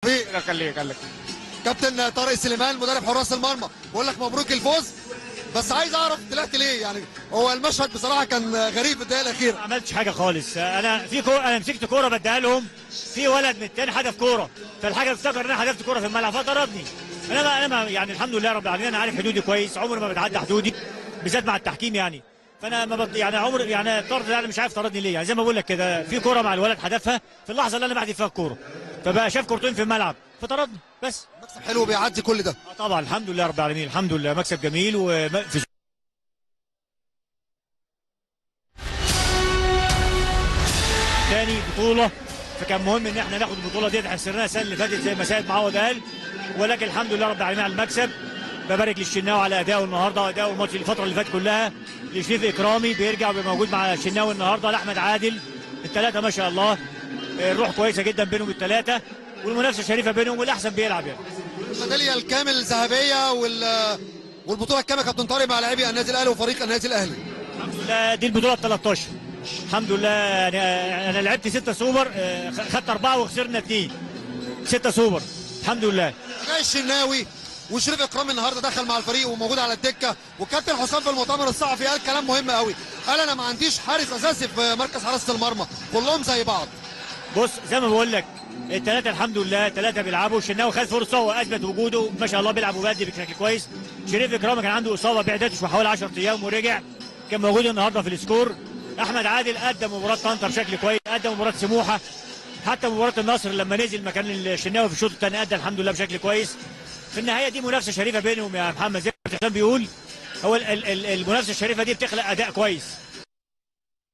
الله يخليك قال لك كابتن طارق سليمان مدرب حراس المرمى بقول لك مبروك الفوز بس عايز اعرف طلعت ليه يعني هو المشهد بصراحه كان غريب في الدقيقه ما الاخيره عملتش حاجه خالص انا في كوره انا مسكت كوره بديها لهم في ولد من التاني حدف كوره فالحاجه افتكر ان انا حدفت كوره في الملعب فطردني انا ما انا ما يعني الحمد لله رب العالمين انا عارف حدودي كويس عمري ما بتعدى حدودي بالذات مع التحكيم يعني فانا ما بط... يعني عمر يعني الطرد ده انا مش عارف طردني ليه يعني زي ما بقول لك كده في كوره مع الولد حدفها في اللحظه اللي انا بعدي فيها الكوره فبقى شاف كورتين في الملعب فطردني بس مكسب حلو بيعدي كل ده آه طبعا الحمد لله رب العالمين الحمد لله مكسب جميل وفي تاني بطولة فكان مهم ان احنا ناخد البطولة دي احنا خسرناها السنة اللي فاتت زي ما سيد معوض قال ولكن الحمد لله رب العالمين على المكسب ببارك للشناوي على اداؤه النهارده واداؤه الماتش الفترة اللي فاتت كلها لشريف اكرامي بيرجع وبيبقى موجود مع الشناوي النهارده لاحمد عادل الثلاثة ما شاء الله الروح كويسة جدا بينهم الثلاثة والمنافسة شريفة بينهم والاحسن بيلعب يعني الميداليه الكامل الذهبيه وال والبطوله الكامله كابتن طارق مع لاعبي النادي الاهلي وفريق النادي الاهلي الحمد لله دي البطوله ال 13 الحمد لله يعني آه، انا لعبت ستة سوبر آه، خدت اربعه وخسرنا اثنين ستة سوبر الحمد لله جاي الشناوي وشريف اكرامي النهارده دخل مع الفريق وموجود على الدكه وكابتن حسام في المؤتمر الصحفي قال كلام مهم قوي قال انا ما عنديش حارس اساسي في مركز حراسه المرمى كلهم زي بعض بص زي ما بقول لك الثلاثه الحمد لله ثلاثه بيلعبوا الشناوي خد فرصه واثبت وجوده ما شاء الله بيلعب وبيأدي بشكل كويس شريف اكرامي كان عنده اصابه بعدتش حوالي 10 ايام ورجع كان موجود النهارده في السكور احمد عادل ادى مباراه طنطا بشكل كويس ادى مباراه سموحه حتى مباراه النصر لما نزل مكان الشناوي في الشوط الثاني ادى الحمد لله بشكل كويس في النهايه دي منافسه شريفه بينهم يا محمد زي ما الكابتن بيقول هو ال- ال- ال- المنافسه الشريفه دي بتخلق اداء كويس